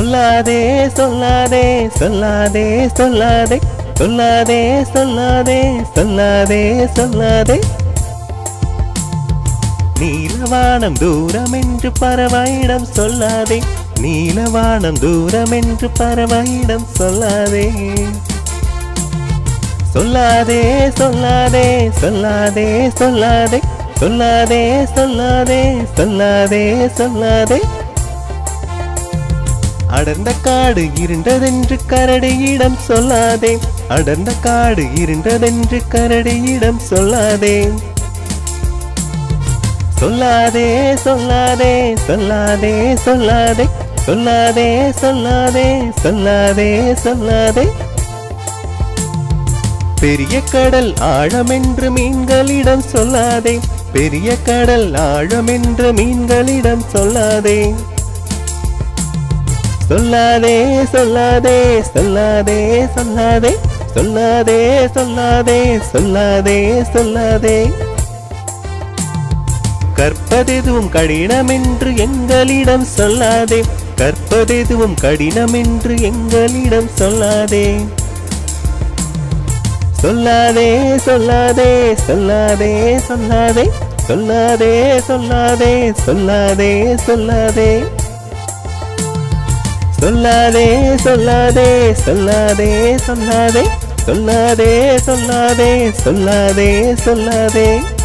சொல்லாதே சொல்லாதே சொல்லாதே சொல்லாதே சொல்லாதே சொல்லாதே சொல்லாதே சொல்லாதே நீலவானம் தூரம் என்று பறவையிடம் சொல்லாதே நீலவானம் தூரம் என்று பறவையிடம் சொல்லாதே சொல்லாதே சொல்லாதே சொல்லாதே சொல்லாதே சொல்லாதே சொல்லாதே சொல்லாதே சொல்லாதே அடர்ந்த காடு இருண்டதென்று கரடியிடம் சொல்லாதே அடர்ந்த காடு இருண்டதென்று கரடியிடம் சொல்லாதே சொல்லாதே சொல்லாதே சொல்லாதே சொல்லாதே சொல்லாதே சொல்லாதே சொல்லாதே சொல்லாதே பெரிய கடல் ஆழமென்று மீன்களிடம் சொல்லாதே பெரிய கடல் ஆழமென்று மீன்களிடம் சொல்லாதே சொல்லாதே சொல்லாதே சொல்லாதே சொல்லாதே சொல்லாதே சொல்லாதே சொல்லாதே சொல்லாதே கற்பதெதுவும் கடினமென்று எங்களிடம் சொல்லாதே கற்பதெதுவும் கடினமென்று எங்களிடம் சொல்லாதே சொல்லாதே சொல்லாதே சொல்லாதே சொல்லாதே சொல்லாதே சொல்லாதே சொல்லாதே சொல்லாதே சொல்லாதே சொல்லாதே சொல்லாதே சொல்லாதே சொல்லாதே சொல்லாதே சொல்லாதே சொல்லாதே